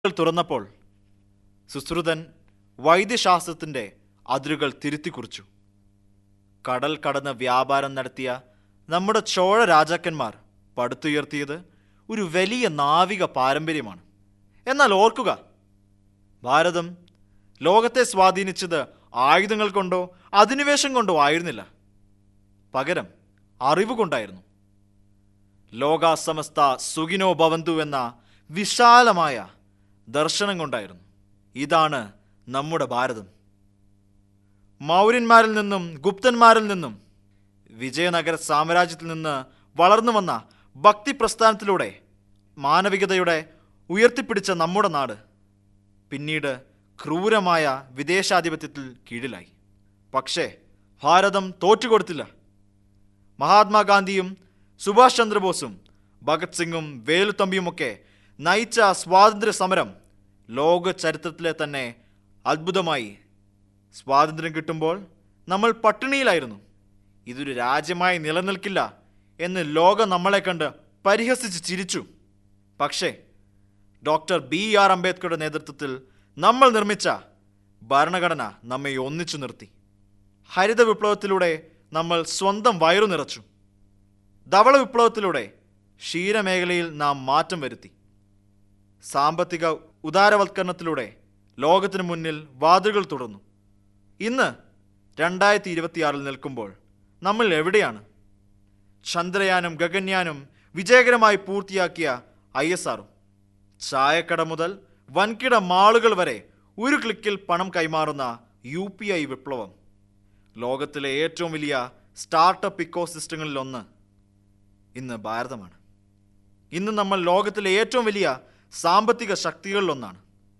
തുറന്നപ്പോൾ സുശ്രുതൻ വൈദ്യശാസ്ത്രത്തിൻ്റെ അതിരുകൾ തിരുത്തിക്കുറിച്ചു കടൽ കടന്ന് വ്യാപാരം നടത്തിയ നമ്മുടെ ചോഴ രാജാക്കന്മാർ പടുത്തുയർത്തിയത് ഒരു വലിയ നാവിക പാരമ്പര്യമാണ് എന്നാൽ ഓർക്കുക ഭാരതം ലോകത്തെ സ്വാധീനിച്ചത് ആയുധങ്ങൾ കൊണ്ടോ അധിനിവേശം കൊണ്ടോ ആയിരുന്നില്ല പകരം അറിവ് കൊണ്ടായിരുന്നു ലോകാസമസ്ത സുഖിനോ ഭവന്തു എന്ന വിശാലമായ ദർശനം കൊണ്ടായിരുന്നു ഇതാണ് നമ്മുടെ ഭാരതം മൗര്യന്മാരിൽ നിന്നും ഗുപ്തന്മാരിൽ നിന്നും വിജയനഗര സാമ്രാജ്യത്തിൽ നിന്ന് വളർന്നു വന്ന ഭക്തി പ്രസ്ഥാനത്തിലൂടെ മാനവികതയുടെ ഉയർത്തിപ്പിടിച്ച നമ്മുടെ നാട് പിന്നീട് ക്രൂരമായ വിദേശാധിപത്യത്തിൽ കീഴിലായി പക്ഷേ ഭാരതം തോറ്റുകൊടുത്തില്ല മഹാത്മാഗാന്ധിയും സുഭാഷ് ചന്ദ്രബോസും ഭഗത് സിംഗും വേലുത്തമ്പിയുമൊക്കെ നയിച്ച സ്വാതന്ത്ര്യ സമരം ലോക ചരിത്രത്തിലെ തന്നെ അത്ഭുതമായി സ്വാതന്ത്ര്യം കിട്ടുമ്പോൾ നമ്മൾ പട്ടിണിയിലായിരുന്നു ഇതൊരു രാജ്യമായി നിലനിൽക്കില്ല എന്ന് ലോകം നമ്മളെ കണ്ട് പരിഹസിച്ച് ചിരിച്ചു പക്ഷേ ഡോക്ടർ ബി ആർ അംബേദ്കറുടെ നേതൃത്വത്തിൽ നമ്മൾ നിർമ്മിച്ച ഭരണഘടന നമ്മെ ഒന്നിച്ചു നിർത്തി ഹരിത വിപ്ലവത്തിലൂടെ നമ്മൾ സ്വന്തം വയറു നിറച്ചു ധവള വിപ്ലവത്തിലൂടെ ക്ഷീരമേഖലയിൽ നാം മാറ്റം വരുത്തി സാമ്പത്തിക ഉദാരവൽക്കരണത്തിലൂടെ ലോകത്തിനു മുന്നിൽ വാതിലുകൾ തുറന്നു ഇന്ന് രണ്ടായിരത്തി ഇരുപത്തിയാറിൽ നിൽക്കുമ്പോൾ നമ്മൾ എവിടെയാണ് ചന്ദ്രയാനും ഗഗൻയാനും വിജയകരമായി പൂർത്തിയാക്കിയ ഐ എസ് ആറും ചായക്കട മുതൽ വൻകിട മാളുകൾ വരെ ഒരു ക്ലിക്കിൽ പണം കൈമാറുന്ന യു പി ഐ വിപ്ലവം ലോകത്തിലെ ഏറ്റവും വലിയ സ്റ്റാർട്ടപ്പ് ഇക്കോസിസ്റ്റങ്ങളിലൊന്ന് ഇന്ന് ഭാരതമാണ് ഇന്ന് നമ്മൾ ലോകത്തിലെ ഏറ്റവും വലിയ സാമ്പത്തിക ശക്തികളിലൊന്നാണ്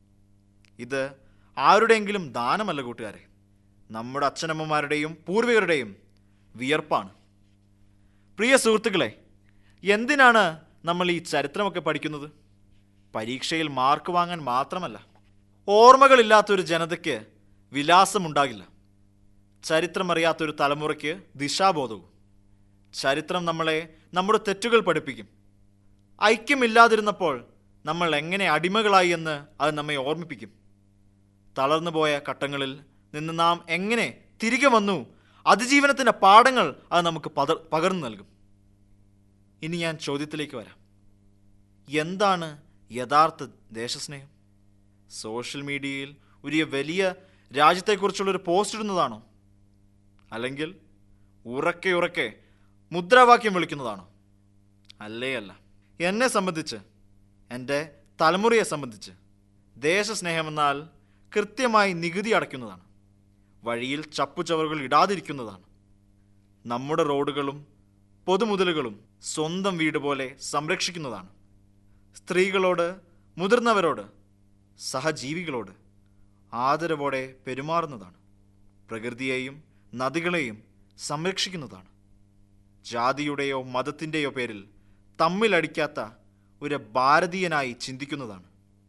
ഇത് ആരുടെയെങ്കിലും ദാനമല്ല കൂട്ടുകാരെ നമ്മുടെ അച്ഛനമ്മമാരുടെയും പൂർവികരുടെയും വിയർപ്പാണ് പ്രിയ സുഹൃത്തുക്കളെ എന്തിനാണ് നമ്മൾ ഈ ചരിത്രമൊക്കെ പഠിക്കുന്നത് പരീക്ഷയിൽ മാർക്ക് വാങ്ങാൻ മാത്രമല്ല ഓർമ്മകളില്ലാത്തൊരു ജനതയ്ക്ക് വിലാസമുണ്ടാകില്ല ചരിത്രമറിയാത്തൊരു തലമുറയ്ക്ക് ദിശാബോധവും ചരിത്രം നമ്മളെ നമ്മുടെ തെറ്റുകൾ പഠിപ്പിക്കും ഐക്യമില്ലാതിരുന്നപ്പോൾ നമ്മൾ എങ്ങനെ അടിമകളായി എന്ന് അത് നമ്മെ ഓർമ്മിപ്പിക്കും തളർന്നുപോയ ഘട്ടങ്ങളിൽ നിന്ന് നാം എങ്ങനെ തിരികെ വന്നു അതിജീവനത്തിൻ്റെ പാഠങ്ങൾ അത് നമുക്ക് പതർ പകർന്നു നൽകും ഇനി ഞാൻ ചോദ്യത്തിലേക്ക് വരാം എന്താണ് യഥാർത്ഥ ദേശസ്നേഹം സോഷ്യൽ മീഡിയയിൽ ഒരു വലിയ രാജ്യത്തെക്കുറിച്ചുള്ളൊരു പോസ്റ്റ് ഇടുന്നതാണോ അല്ലെങ്കിൽ ഉറക്കെ ഉറക്കെ മുദ്രാവാക്യം വിളിക്കുന്നതാണോ അല്ലേ അല്ല എന്നെ സംബന്ധിച്ച് എൻ്റെ തലമുറയെ സംബന്ധിച്ച് ദേശസ്നേഹമെന്നാൽ കൃത്യമായി നികുതി അടയ്ക്കുന്നതാണ് വഴിയിൽ ചപ്പുചവറുകൾ ഇടാതിരിക്കുന്നതാണ് നമ്മുടെ റോഡുകളും പൊതുമുതലുകളും സ്വന്തം വീട് പോലെ സംരക്ഷിക്കുന്നതാണ് സ്ത്രീകളോട് മുതിർന്നവരോട് സഹജീവികളോട് ആദരവോടെ പെരുമാറുന്നതാണ് പ്രകൃതിയെയും നദികളെയും സംരക്ഷിക്കുന്നതാണ് ജാതിയുടെയോ മതത്തിൻ്റെയോ പേരിൽ തമ്മിലടിക്കാത്ത ഒരു ഭാരതീയനായി ചിന്തിക്കുന്നതാണ്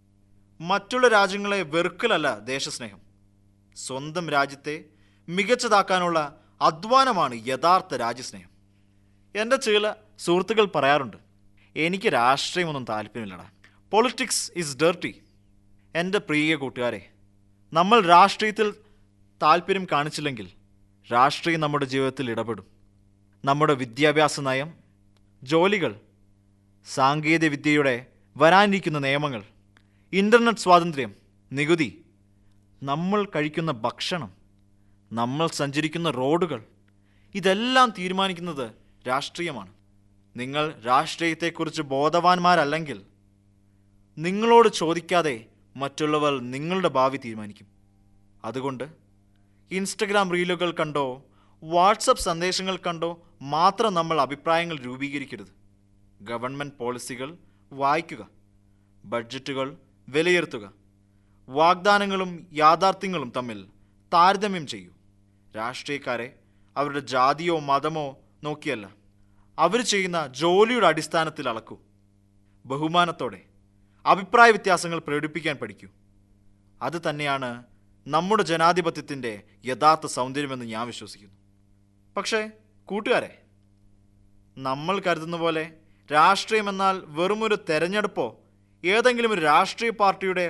മറ്റുള്ള രാജ്യങ്ങളെ വെറുക്കലല്ല ദേശസ്നേഹം സ്വന്തം രാജ്യത്തെ മികച്ചതാക്കാനുള്ള അധ്വാനമാണ് യഥാർത്ഥ രാജ്യസ്നേഹം എൻ്റെ ചില സുഹൃത്തുക്കൾ പറയാറുണ്ട് എനിക്ക് രാഷ്ട്രീയമൊന്നും താല്പര്യമില്ലടാ പൊളിറ്റിക്സ് ഈസ് ഡേർട്ടി എൻ്റെ പ്രിയ കൂട്ടുകാരെ നമ്മൾ രാഷ്ട്രീയത്തിൽ താല്പര്യം കാണിച്ചില്ലെങ്കിൽ രാഷ്ട്രീയം നമ്മുടെ ജീവിതത്തിൽ ഇടപെടും നമ്മുടെ വിദ്യാഭ്യാസ നയം ജോലികൾ സാങ്കേതിക വിദ്യയുടെ വരാനിരിക്കുന്ന നിയമങ്ങൾ ഇൻ്റർനെറ്റ് സ്വാതന്ത്ര്യം നികുതി നമ്മൾ കഴിക്കുന്ന ഭക്ഷണം നമ്മൾ സഞ്ചരിക്കുന്ന റോഡുകൾ ഇതെല്ലാം തീരുമാനിക്കുന്നത് രാഷ്ട്രീയമാണ് നിങ്ങൾ രാഷ്ട്രീയത്തെക്കുറിച്ച് ബോധവാന്മാരല്ലെങ്കിൽ നിങ്ങളോട് ചോദിക്കാതെ മറ്റുള്ളവർ നിങ്ങളുടെ ഭാവി തീരുമാനിക്കും അതുകൊണ്ട് ഇൻസ്റ്റഗ്രാം റീലുകൾ കണ്ടോ വാട്സപ്പ് സന്ദേശങ്ങൾ കണ്ടോ മാത്രം നമ്മൾ അഭിപ്രായങ്ങൾ രൂപീകരിക്കരുത് ഗവൺമെൻറ് പോളിസികൾ വായിക്കുക ബഡ്ജറ്റുകൾ വിലയിരുത്തുക വാഗ്ദാനങ്ങളും യാഥാർത്ഥ്യങ്ങളും തമ്മിൽ താരതമ്യം ചെയ്യൂ രാഷ്ട്രീയക്കാരെ അവരുടെ ജാതിയോ മതമോ നോക്കിയല്ല അവർ ചെയ്യുന്ന ജോലിയുടെ അടിസ്ഥാനത്തിൽ അളക്കൂ ബഹുമാനത്തോടെ അഭിപ്രായ വ്യത്യാസങ്ങൾ പ്രകടിപ്പിക്കാൻ പഠിക്കൂ അത് തന്നെയാണ് നമ്മുടെ ജനാധിപത്യത്തിൻ്റെ യഥാർത്ഥ സൗന്ദര്യമെന്ന് ഞാൻ വിശ്വസിക്കുന്നു പക്ഷേ കൂട്ടുകാരെ നമ്മൾ കരുതുന്ന പോലെ രാഷ്ട്രീയമെന്നാൽ വെറുമൊരു തെരഞ്ഞെടുപ്പോ ഏതെങ്കിലും ഒരു രാഷ്ട്രീയ പാർട്ടിയുടെ